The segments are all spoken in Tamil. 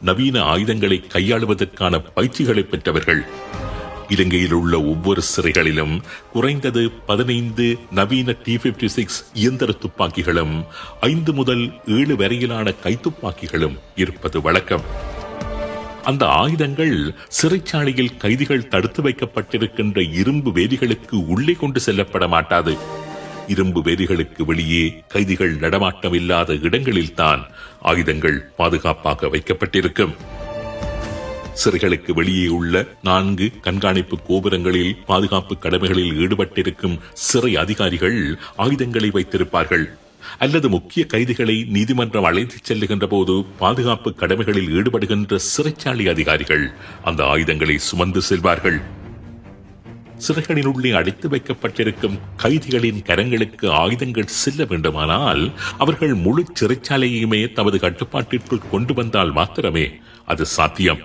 நவீன ஆயுதங்களை கையாளுவதற்கான பயிற்சிகளை பெற்றவர்கள் இலங்கையில் உள்ள ஒவ்வொரு சிறைகளிலும் குறைந்தது பதினைந்து நவீன டி பிப்டி சிக்ஸ் இயந்திர துப்பாக்கிகளும் ஐந்து முதல் ஏழு வரையிலான கைத்துப்பாக்கிகளும் இருப்பது வழக்கம் அந்த ஆயுதங்கள் சிறைச்சாலையில் கைதிகள் தடுத்து வைக்கப்பட்டிருக்கின்ற இரும்பு வேதிகளுக்கு உள்ளே கொண்டு செல்லப்பட மாட்டாது இரும்பு வேதிகளுக்கு வெளியே கைதிகள் நடமாட்டம் இல்லாத இடங்களில்தான் ஆயுதங்கள் பாதுகாப்பாக வைக்கப்பட்டிருக்கும் சிறைகளுக்கு வெளியே உள்ள நான்கு கண்காணிப்பு கோபுரங்களில் பாதுகாப்பு கடமைகளில் ஈடுபட்டிருக்கும் சிறை அதிகாரிகள் ஆயுதங்களை வைத்திருப்பார்கள் அல்லது முக்கிய கைதிகளை நீதிமன்றம் அழைத்துச் செல்லுகின்ற போது பாதுகாப்பு கடமைகளில் ஈடுபடுகின்ற சிறைச்சாலை அதிகாரிகள் அந்த ஆயுதங்களை சுமந்து செல்வார்கள் சிறைகளின் உள்ளே அடைத்து வைக்கப்பட்டிருக்கும் கைதிகளின் கரங்களுக்கு ஆயுதங்கள் செல்ல வேண்டுமானால் அவர்கள் முழு சிறைச்சாலையுமே தமது கட்டுப்பாட்டிற்குள் கொண்டு வந்தால் மாத்திரமே அது சாத்தியம்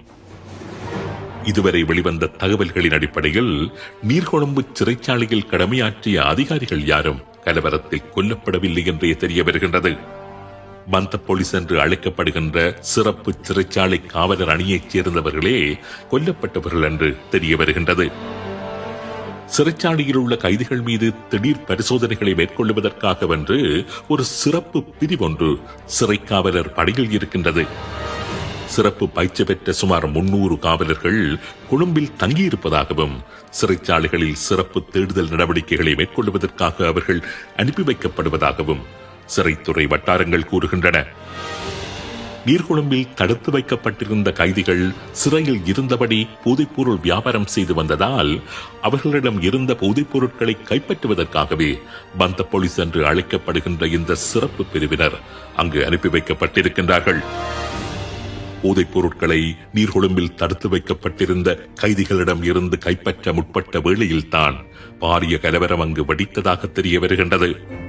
இதுவரை வெளிவந்த தகவல்களின் அடிப்படையில் நீர்கொழும்பு சிறைச்சாலையில் கடமையாற்றிய அதிகாரிகள் யாரும் கலவரத்தில் கொல்லப்படவில்லை என்றே தெரிய வருகின்றது பந்த போலீஸ் என்று அழைக்கப்படுகின்ற சிறப்பு சிறைச்சாலை காவலர் அணியைச் சேர்ந்தவர்களே கொல்லப்பட்டவர்கள் என்று தெரிய வருகின்றது சிறைச்சாலையில் உள்ள கைதிகள் மீது திடீர் பரிசோதனைகளை மேற்கொள்வதற்காக வென்று ஒரு சிறப்பு பிரிவொன்று சிறை காவலர் படையில் இருக்கின்றது சிறப்பு பயிற்சி பெற்ற சுமார் முன்னூறு காவலர்கள் கொழும்பில் தங்கியிருப்பதாகவும் சிறைச்சாலைகளில் சிறப்பு தேடுதல் நடவடிக்கைகளை மேற்கொள்வதற்காக அவர்கள் அனுப்பி வைக்கப்படுவதாகவும் சிறைத்துறை வட்டாரங்கள் கூறுகின்றன நீர்கொழும்பில் தடுத்து வைக்கப்பட்டிருந்த கைதிகள் சிறையில் இருந்தபடி போதைப்பொருள் வியாபாரம் செய்து வந்ததால் அவர்களிடம் இருந்த போதைப் பொருட்களை கைப்பற்றுவதற்காகவே பந்த போலீஸ் என்று அழைக்கப்படுகின்ற இந்த சிறப்பு பிரிவினர் அங்கு அனுப்பி வைக்கப்பட்டிருக்கின்றார்கள் போதைப் பொருட்களை நீர்கொழும்பில் தடுத்து வைக்கப்பட்டிருந்த கைதிகளிடம் இருந்து கைப்பற்ற முற்பட்ட வேளையில்தான் பாரிய கலவரம் அங்கு வெடித்ததாக தெரிய வருகின்றது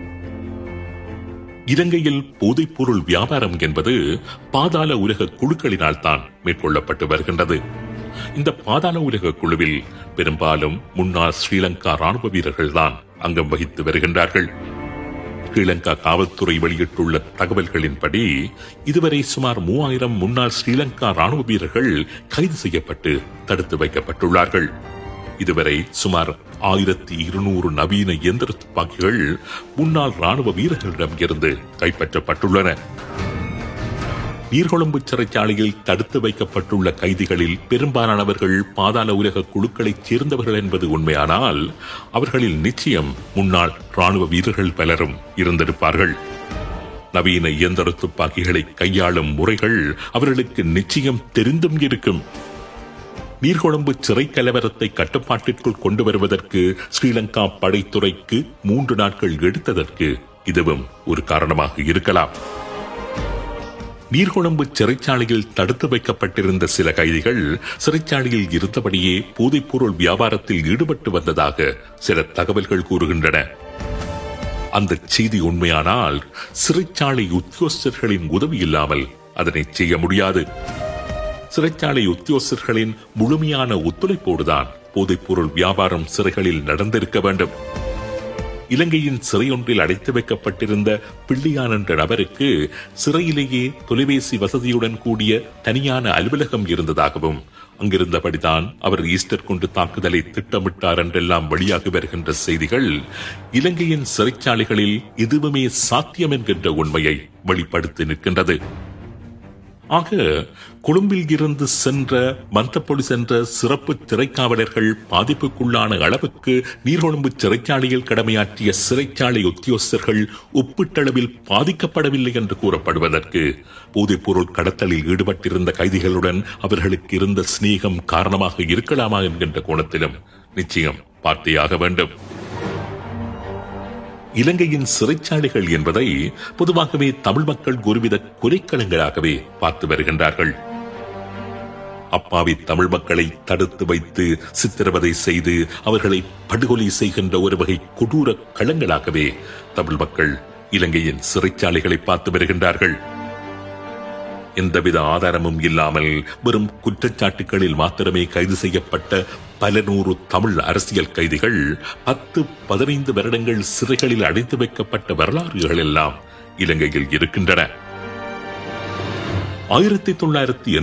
இலங்கையில் போதைப்பொருள் வியாபாரம் என்பது பாதாள உலக குழுக்களினால் தான் மேற்கொள்ளப்பட்டு வருகின்றது இந்த பாதாள உலக குழுவில் பெரும்பாலும் முன்னாள் ஸ்ரீலங்கா ராணுவ வீரர்கள் தான் அங்கம் வகித்து வருகின்றார்கள் ஸ்ரீலங்கா காவல்துறை வெளியிட்டுள்ள தகவல்களின்படி இதுவரை சுமார் மூவாயிரம் முன்னாள் ஸ்ரீலங்கா ராணுவ வீரர்கள் கைது செய்யப்பட்டு தடுத்து வைக்கப்பட்டுள்ளார்கள் இதுவரை சுமார் ஆயிரத்தி இருநூறு நவீன இயந்திர துப்பாக்கிகள் முன்னாள் ராணுவ வீரர்களிடம் இருந்து கைப்பற்றப்பட்டுள்ளன நீர்கொழும்பு சிறைச்சாலையில் தடுத்து வைக்கப்பட்டுள்ள கைதிகளில் பெரும்பாலானவர்கள் பாதாள உலக குழுக்களைச் சேர்ந்தவர்கள் என்பது உண்மையானால் அவர்களில் நிச்சயம் முன்னாள் ராணுவ வீரர்கள் பலரும் இருந்திருப்பார்கள் நவீன இயந்திர துப்பாக்கிகளை கையாளும் முறைகள் அவர்களுக்கு நிச்சயம் தெரிந்தும் இருக்கும் நீர்கொழும்பு சிறை கலவரத்தை கட்டுப்பாட்டிற்குள் கொண்டு வருவதற்கு ஸ்ரீலங்கா படைத்துறைக்கு மூன்று நாட்கள் எடுத்ததற்கு இதுவும் ஒரு காரணமாக இருக்கலாம் நீர்கொழும்பு சிறைச்சாலையில் தடுத்து வைக்கப்பட்டிருந்த சில கைதிகள் சிறைச்சாலையில் இருந்தபடியே போதைப்பொருள் வியாபாரத்தில் ஈடுபட்டு வந்ததாக சில தகவல்கள் கூறுகின்றன அந்த செய்தி உண்மையானால் சிறைச்சாலை உத்தியோகஸ்தர்களின் உதவி இல்லாமல் அதனை செய்ய முடியாது சிறைச்சாலை உத்தியோகஸ்தர்களின் முழுமையான ஒத்துழைப்போடுதான் போதைப்பொருள் வியாபாரம் சிறைகளில் நடந்திருக்க வேண்டும் இலங்கையின் சிறையொன்றில் அடைத்து வைக்கப்பட்டிருந்த பிள்ளையான் என்ற நபருக்கு சிறையிலேயே தொலைபேசி வசதியுடன் கூடிய தனியான அலுவலகம் இருந்ததாகவும் அங்கிருந்தபடிதான் அவர் ஈஸ்டர் கொண்டு தாக்குதலை திட்டமிட்டார் என்றெல்லாம் வெளியாகி வருகின்ற செய்திகள் இலங்கையின் சிறைச்சாலைகளில் எதுவுமே சாத்தியம் என்கின்ற உண்மையை வெளிப்படுத்தி நிற்கின்றது ஆக கொழும்பில் இருந்து சென்ற மந்தப்பொடி சென்ற சிறப்பு திரைக்காவலர்கள் பாதிப்புக்குள்ளான அளவுக்கு நீர்கொழும்பு சிறைச்சாலையில் கடமையாற்றிய சிறைச்சாலை உத்தியோகஸ்தர்கள் ஒப்பீட்டளவில் பாதிக்கப்படவில்லை என்று கூறப்படுவதற்கு போதைப்பொருள் கடத்தலில் ஈடுபட்டிருந்த கைதிகளுடன் அவர்களுக்கு இருந்த சிநேகம் காரணமாக இருக்கலாமா என்கின்ற கோணத்திலும் நிச்சயம் பார்த்தேயாக வேண்டும் இலங்கையின் சிறைச்சாலைகள் என்பதை பொதுவாகவே தமிழ் மக்கள் ஒருவித குறைக்களங்களாகவே பார்த்து வருகின்றார்கள் அப்பாவி தமிழ் மக்களை தடுத்து வைத்து சித்திரவதை செய்து அவர்களை படுகொலை செய்கின்ற ஒரு வகை கொடூர களங்களாகவே தமிழ் மக்கள் இலங்கையின் சிறைச்சாலைகளை பார்த்து வருகின்றார்கள் எந்தவித ஆதாரமும் இல்லாமல் வெறும் குற்றச்சாட்டுகளில் மாத்திரமே கைது செய்யப்பட்ட பல நூறு தமிழ் அரசியல் கைதிகள் பத்து பதினைந்து வருடங்கள் சிறைகளில் அடைத்து வைக்கப்பட்ட வரலாறுகள் எல்லாம் இலங்கையில் இருக்கின்றன ஆயிரத்தி தொள்ளாயிரத்தி